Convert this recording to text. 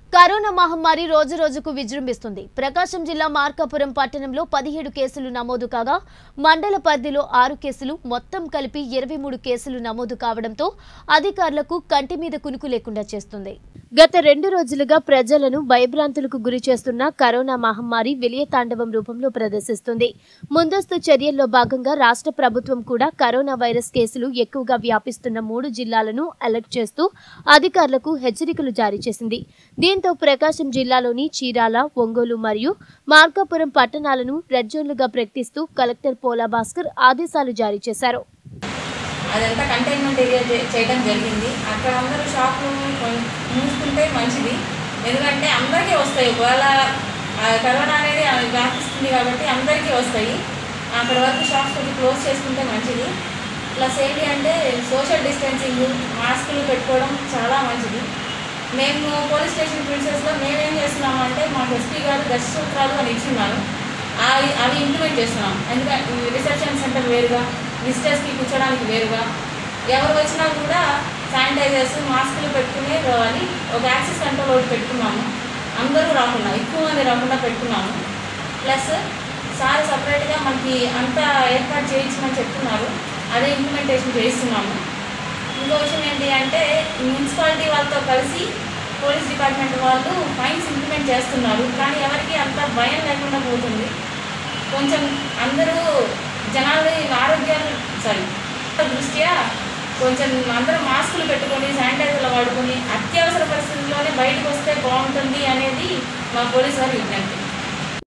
corona మహమ్మారి రోజు రోజుకు విజృంభిస్తుంది ప్రకాశం జిల్లా మార్కాపురం పట్టణంలో పదిహేడు కేసులు నమోదు కాగా మండల పరిధిలో ఆరు కేసులు మొత్తం కలిపి ఇరవై మూడు కేసులు నమోదు కావడంతో అధికారులకు కంటి మీద కునుకు లేకుండా చేస్తుంది గత రెండు రోజులుగా ప్రజలను భయభ్రాంతులకు గురి చేస్తున్న కరోనా మహమ్మారి విలయ తాండవం రూపంలో ప్రదర్శిస్తుంది ముందస్తు చర్యల్లో భాగంగా రాష్ట్ర ప్రభుత్వం కూడా కరోనా వైరస్ కేసులు ఎక్కువగా వ్యాపిస్తున్న మూడు జిల్లాలను అలర్ట్ చేస్తూ అధికారులకు హెచ్చరికలు జారీ చేసింది దీంతో ప్రకాశం జిల్లాలోని చీరాల ఒంగోలు మరియు మార్కాపురం పట్టణాలను రెడ్ జోన్లుగా ప్రకటిస్తూ కలెక్టర్ పోలా భాస్కర్ ఆదేశాలు జారీ చేశారు అదంతా కంటైన్మెంట్ ఏరియా చే- చేయడం జరిగింది అక్కడ అందరూ షాపులు కొం- మూసుకుంటే మంచిది ఎందుకంటే అందరికీ వస్తాయి ఒకవేళ ఆ కరోనా అనేది ఆ వ్యాపిస్తుంది కాబట్టి అందరికీ వస్తాయి అక్కడ వరకు షాప్స్ కొంచెం క్లోజ్ చేసుకుంటే మంచిది ప్లస్ ఏంటి అంటే సోషల్ డిస్టెన్సింగ్ మాస్కులు పెట్టుకోవడం చాలా మంచిది మేము పోలీస్ స్టేషన్ ప్రిన్సెస్లో మేమేం చేస్తున్నాము అంటే మాకు ఎస్పీ గారు దశ సూత్రాలు అని ఇచ్చున్నారు అవి అవి ఇంప్లిమెంట్ చేస్తున్నాం ఎందుకంటే రిసెప్షన్ సెంటర్ వేరుగా విజిటర్స్కి కూర్చోడానికి వేరుగా ఎవరు వచ్చినా కూడా శానిటైజర్స్ మాస్కులు పెట్టుకునే రావాలి ఒక యాక్సెస్ కంట్రోల్ ఒకటి పెట్టుకున్నాము అందరూ రాకుండా ఎక్కువ మంది రాకుండా పెట్టుకున్నాము ప్లస్ సార్ సపరేట్గా మనకి అంతా ఏర్పాటు చేయించమని చెప్తున్నారు అదే ఇంప్లిమెంటేషన్ చేయిస్తున్నాము ఇంకో విషయం ఏంటి అంటే మున్సిపాలిటీ వాళ్ళతో కలిసి పోలీస్ డిపార్ట్మెంట్ వాళ్ళు ఫైన్స్ ఇంప్లిమెంట్ చేస్తున్నారు కానీ ఎవరికి అంత భయం లేకుండా పోతుంది కొంచెం అందరూ జనాలు ఆరోగ్యాలు సారీ దృష్ట్యా కొంచెం అందరూ మాస్కులు పెట్టుకొని శానిటైజర్లు వాడుకొని అత్యవసర పరిస్థితుల్లోనే బయటకు వస్తే బాగుంటుంది అనేది మా పోలీసు వారి విజ్ఞప్తి